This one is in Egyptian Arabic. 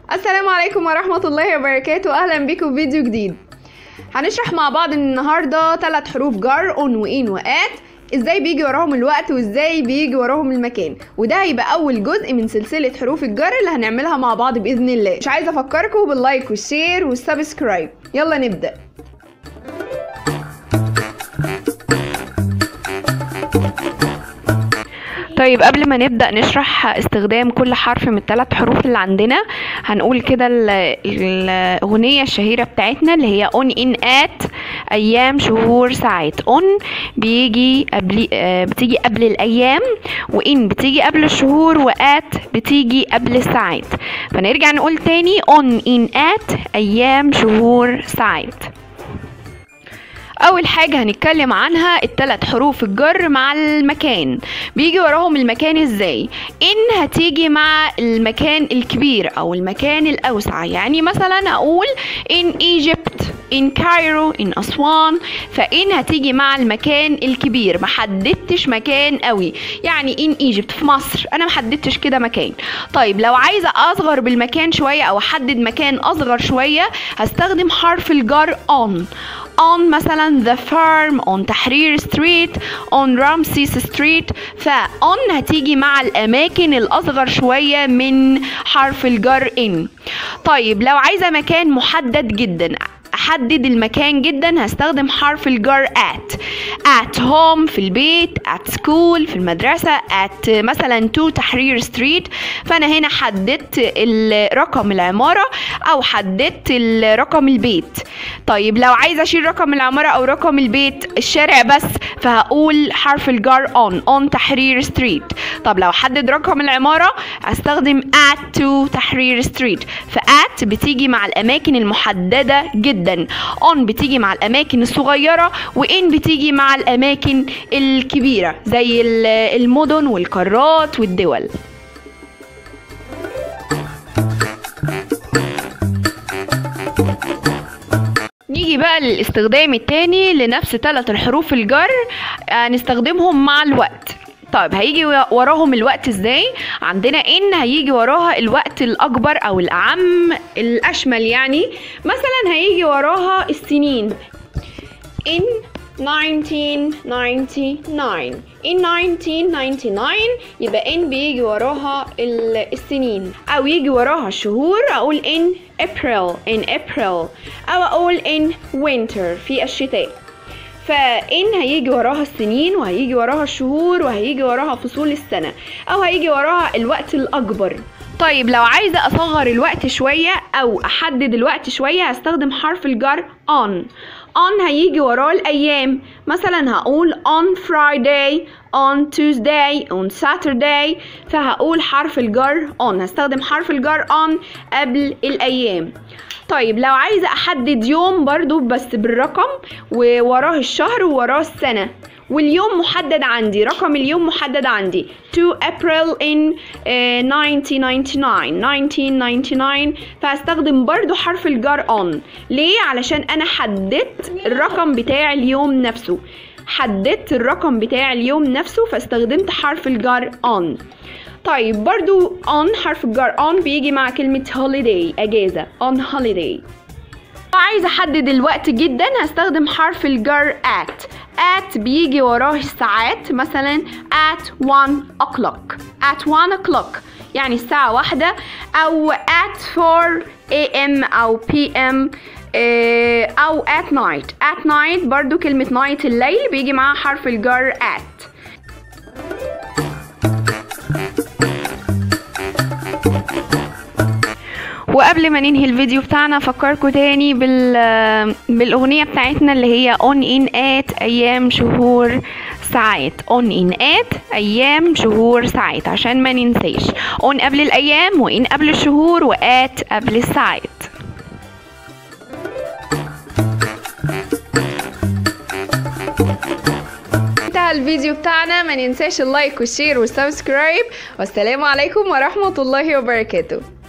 السلام عليكم ورحمة الله وبركاته أهلا بكم في فيديو جديد هنشرح مع بعض النهاردة ثلاث حروف جر اون وإن وآت ازاي بيجي وراهم الوقت وازاي بيجي وراهم المكان وده هيبقى اول جزء من سلسلة حروف الجر اللي هنعملها مع بعض بإذن الله مش عايزة افكركم باللايك والشير والسبسكرايب يلا نبدأ طيب قبل ما نبدأ نشرح استخدام كل حرف من الثلاث حروف اللي عندنا هنقول كده ال- الأغنية الشهيرة بتاعتنا اللي هي on in at أيام شهور ساعات on بيجي قبل آه، بتيجي قبل الأيام وإن بتيجي قبل الشهور وآت بتيجي قبل الساعات فنرجع نقول تاني on in at أيام شهور ساعات اول حاجه هنتكلم عنها الثلاث حروف الجر مع المكان بيجي وراهم المكان ازاي ان هتيجي مع المكان الكبير او المكان الاوسع يعني مثلا اقول in Egypt in Cairo in أسوان فإن هتيجي مع المكان الكبير محددتش مكان قوي يعني in Egypt في مصر أنا محددتش كده مكان طيب لو عايزة أصغر بالمكان شوية أو أحدد مكان أصغر شوية هستخدم حرف الجر on on مثلا the farm on تحرير street on رمسيس street ف on هتيجي مع الأماكن الأصغر شوية من حرف الجر in طيب لو عايزة مكان محدد جدا احدد المكان جدا هستخدم حرف الجر at at home في البيت at school في المدرسة at مثلا to تحرير ستريت فانا هنا حددت ال- رقم العمارة او حددت ال- رقم البيت طيب لو عايزة اشيل رقم العمارة او رقم البيت الشارع بس فهقول حرف الجر on on تحرير ستريت طب لو حدد رقم العمارة هستخدم at to تحرير ستريت ف at بتيجي مع الاماكن المحددة جدا on بتيجي مع الاماكن الصغيرة وin بتيجي مع الاماكن الكبيرة زي ال- المدن والقارات والدول نيجي بقى للاستخدام التاني لنفس ثلاث الحروف الجر آه، نستخدمهم مع الوقت طيب هيجي وراهم الوقت ازاي عندنا ان هيجي وراها الوقت الاكبر او الاعم الاشمل يعني مثلا هيجي وراها السنين in 1999 in 1999 يبقى in بيجي وراها ال- السنين او يجي وراها الشهور اقول in April in April او اقول in winter في الشتاء فإن هيجي وراها السنين وهيجي وراها الشهور وهيجي وراها فصول السنة أو هيجي وراها الوقت الأكبر طيب لو عايزة أصغر الوقت شوية أو أحدد الوقت شوية هستخدم حرف الجر on on هيجي وراه الأيام مثلا هقول on Friday on Tuesday on Saturday فهقول حرف الجر on هستخدم حرف الجر on قبل الأيام طيب لو عايزة أحدد يوم برضو بس بالرقم ووراه الشهر ووراه السنة واليوم محدد عندي رقم اليوم محدد عندي 2 April in uh, 1999 1999 فهستخدم برضو حرف الجر on ليه؟ علشان أنا حددت الرقم بتاع اليوم نفسه حددت الرقم بتاع اليوم نفسه فاستخدمت حرف الجر on طيب برضو on حرف الجر on بيجي مع كلمة holiday أجازة on holiday عايزة أحدد الوقت جدا هستخدم حرف الجر at at بيجي وراه الساعات مثلا at 1 o'clock at 1 o'clock يعني الساعة واحدة أو at 4 am أو pm آه، أو at night at night برضو كلمة night الليل بيجي معاها حرف الجر at وقبل ما ننهي الفيديو بتاعنا افكركم تاني بال بالاغنيه بتاعتنا اللي هي اون ان ات ايام شهور ساعات اون ان ات ايام شهور ساعات عشان ما ننساش اون قبل الايام وان قبل الشهور وات قبل الساعات انتهى الفيديو بتاعنا ما ننساش اللايك والشير والسبسكرايب والسلام عليكم ورحمه الله وبركاته